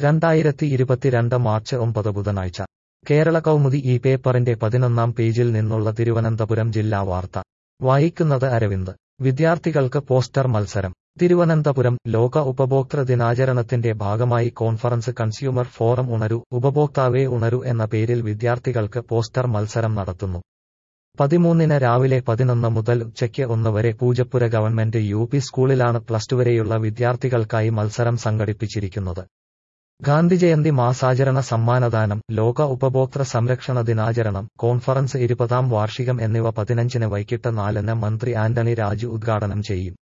രണ്ടായിരത്തി ഇരുപത്തിരണ്ട് മാർച്ച് ഒമ്പത് ബുധനാഴ്ച കേരള കൗമുദി ഈ പേപ്പറിന്റെ പതിനൊന്നാം പേജിൽ നിന്നുള്ള തിരുവനന്തപുരം ജില്ലാ വാർത്ത വായിക്കുന്നത് അരവിന്ദ് വിദ്യാർത്ഥികൾക്ക് പോസ്റ്റർ മത്സരം തിരുവനന്തപുരം ലോക ഉപഭോക്തൃ ദിനാചരണത്തിന്റെ ഭാഗമായി കോൺഫറൻസ് കൺസ്യൂമർ ഫോറം ഉണരു ഉപഭോക്താവേ ഉണരു എന്ന പേരിൽ വിദ്യാർത്ഥികൾക്ക് പോസ്റ്റർ മത്സരം നടത്തുന്നു പതിമൂന്നിന് രാവിലെ പതിനൊന്ന് മുതൽ ഉച്ചയ്ക്ക് ഒന്ന് വരെ പൂജപ്പുര ഗവൺമെന്റ് യു പി സ്കൂളിലാണ് പ്ലസ് ടു വരെയുള്ള വിദ്യാർത്ഥികൾക്കായി മത്സരം സംഘടിപ്പിച്ചിരിക്കുന്നത് ഗാന്ധിജയന്തി മാസാചരണ സമ്മാനദാനം ലോക ഉപഭോക്തൃ സംരക്ഷണ ദിനാചരണം കോൺഫറൻസ് ഇരുപതാം വാർഷികം എന്നിവ പതിനഞ്ചിന് വൈകിട്ട് നാലിന് മന്ത്രി ആന്റണി രാജു ഉദ്ഘാടനം ചെയ്യും